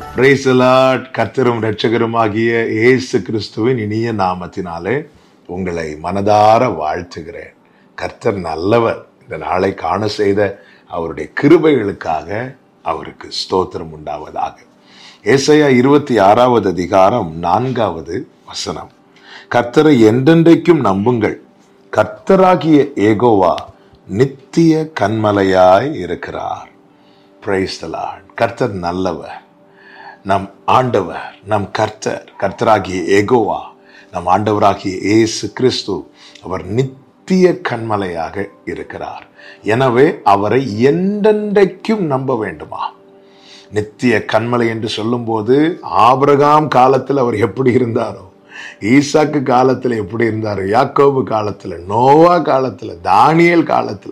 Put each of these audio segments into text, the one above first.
பிரைசலாட் கர்த்தரும் இரட்சகருமாகிய இயேசு கிறிஸ்துவின் இனிய நாமத்தினாலே உங்களை மனதார வாழ்த்துகிறேன் கர்த்தர் நல்லவர் இந்த நாளை காண செய்த அவருடைய கிருபைகளுக்காக அவருக்கு ஸ்தோத்திரம் உண்டாவதாக ஏசையா இருபத்தி ஆறாவது அதிகாரம் நான்காவது வசனம் கர்த்தரை என்றென்றைக்கும் நம்புங்கள் கர்த்தராகிய ஏகோவா நித்திய கண்மலையாய் இருக்கிறார் பிரைஸ் கர்த்தர் நல்லவர் நம் ஆண்டவர் நம் கர்த்தர் கர்த்தராகிய ஏகோவா நம் ஆண்டவராகிய இயேசு கிறிஸ்து அவர் நித்திய கண்மலையாக இருக்கிறார் எனவே அவரை என்றென்றைக்கும் நம்ப வேண்டுமா நித்திய கண்மலை என்று சொல்லும்போது ஆபிரகாம் காலத்தில் அவர் எப்படி இருந்தாரோ ஈசாக்கு காலத்தில் எப்படி இருந்தாரோ யாக்கோபு காலத்தில் நோவா காலத்தில் தானியல் காலத்தில்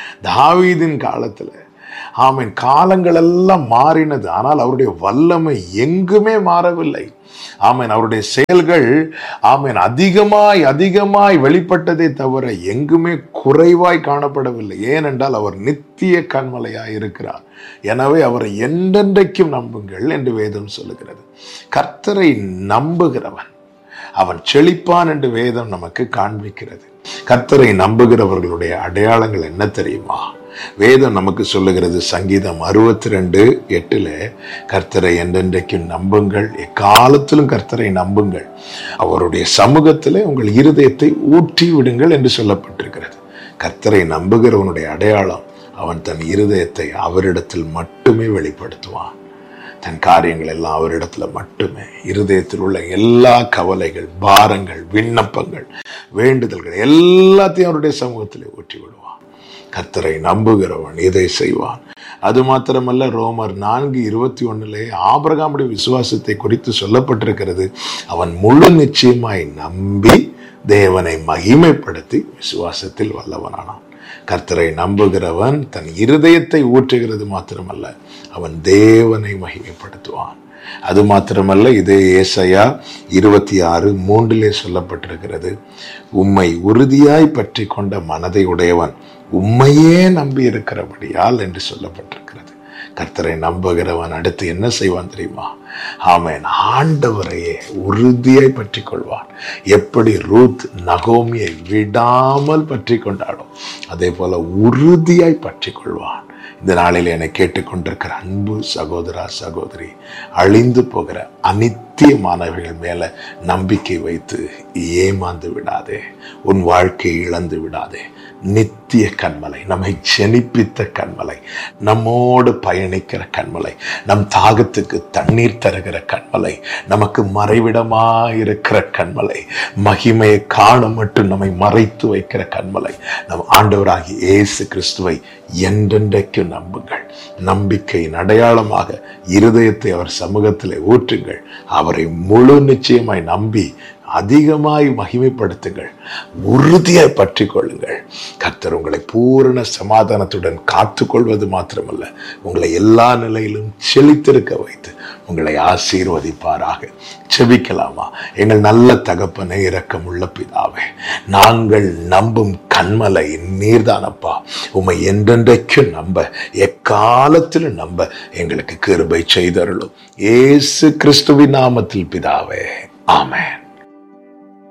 தாவீதின் காலத்தில் ஆமீன் காலங்கள் எல்லாம் மாறினது ஆனால் அவருடைய வல்லமை எங்குமே மாறவில்லை ஆமீன் அவருடைய செயல்கள் ஆமீன் அதிகமாய் அதிகமாய் வெளிப்பட்டதே தவிர எங்குமே குறைவாய் காணப்படவில்லை ஏனென்றால் அவர் நித்திய கண்மலையாய் இருக்கிறார் எனவே அவரை என்றென்றைக்கும் நம்புங்கள் என்று வேதம் சொல்லுகிறது கர்த்தரை நம்புகிறவன் அவன் செழிப்பான் என்று வேதம் நமக்கு காண்பிக்கிறது கர்த்தரை நம்புகிறவர்களுடைய அடையாளங்கள் என்ன தெரியுமா வேதம் நமக்கு சொல்லுகிறது சங்கீதம் அறுபத்தி ரெண்டு எட்டுல கர்த்தரை என்றென்றைக்கும் நம்புங்கள் எக்காலத்திலும் கர்த்தரை நம்புங்கள் அவருடைய சமூகத்திலே உங்கள் இருதயத்தை ஊற்றி விடுங்கள் என்று சொல்லப்பட்டிருக்கிறது கர்த்தரை நம்புகிறவனுடைய அடையாளம் அவன் தன் இருதயத்தை அவரிடத்தில் மட்டுமே வெளிப்படுத்துவான் தன் காரியங்கள் எல்லாம் அவரிடத்துல மட்டுமே இருதயத்தில் உள்ள எல்லா கவலைகள் பாரங்கள் விண்ணப்பங்கள் வேண்டுதல்கள் எல்லாத்தையும் அவருடைய சமூகத்திலே ஊற்றி விடுவான் கர்த்தரை நம்புகிறவன் இதை செய்வான் அது மாத்திரமல்ல ரோமர் நான்கு இருபத்தி ஒண்ணுலே ஆபரகாமுடைய விசுவாசத்தை குறித்து சொல்லப்பட்டிருக்கிறது அவன் முழு நிச்சயமாய் நம்பி தேவனை மகிமைப்படுத்தி விசுவாசத்தில் வல்லவனானான் கர்த்தரை நம்புகிறவன் தன் இருதயத்தை ஊற்றுகிறது மாத்திரமல்ல அவன் தேவனை மகிமைப்படுத்துவான் அது மாத்திரமல்ல இதே ஏசையா இருபத்தி ஆறு மூன்றிலே சொல்லப்பட்டிருக்கிறது உம்மை உறுதியாய் பற்றி கொண்ட மனதை உடையவன் உண்மையே நம்பி இருக்கிறபடியால் என்று சொல்லப்பட்டிருக்கிறது கர்த்தரை நம்புகிறவன் அடுத்து என்ன செய்வான் தெரியுமா ஆமேன் ஆண்டவரையே உறுதியாய் பற்றி கொள்வான் எப்படி ரூத் நகோமியை விடாமல் பற்றி கொண்டாடோ அதே போல உறுதியாய் பற்றி கொள்வான் இந்த நாளில் என்னை கேட்டுக்கொண்டிருக்கிற அன்பு சகோதரா சகோதரி அழிந்து போகிற அனித்தியமானவர்கள் மேல நம்பிக்கை வைத்து ஏமாந்து விடாதே உன் வாழ்க்கையை இழந்து விடாதே நித்திய கண்மலை நம்மை ஜெனிப்பித்த கண்மலை நம்மோடு பயணிக்கிற கண்மலை நம் தாகத்துக்கு தண்ணீர் தருகிற கண்மலை நமக்கு மறைவிடமாயிருக்கிற கண்மலை மகிமையை காண மட்டும் நம்மை மறைத்து வைக்கிற கண்மலை நம் ஆண்டவராகி இயேசு கிறிஸ்துவை என்றென்றைக்கும் நம்புங்கள் நம்பிக்கையின் அடையாளமாக இருதயத்தை அவர் சமூகத்தில் ஊற்றுங்கள் அவரை முழு நிச்சயமாய் நம்பி அதிகமாய் மகிமைப்படுத்துங்கள் உறுதியாய் பற்றி கொள்ளுங்கள் கர்த்தர் உங்களை பூரண சமாதானத்துடன் காத்து கொள்வது மாத்திரமல்ல உங்களை எல்லா நிலையிலும் செழித்திருக்க வைத்து உங்களை ஆசீர்வதிப்பாராக செபிக்கலாமா எங்கள் நல்ல தகப்பனை இரக்கமுள்ள பிதாவே நாங்கள் நம்பும் கண்மலை நீர்தானப்பா உம்மை என்றென்றைக்கும் நம்ப எக்காலத்திலும் நம்ப எங்களுக்கு கிருபை செய்தருளும் ஏசு கிறிஸ்துவின் நாமத்தில் பிதாவே ஆமேன்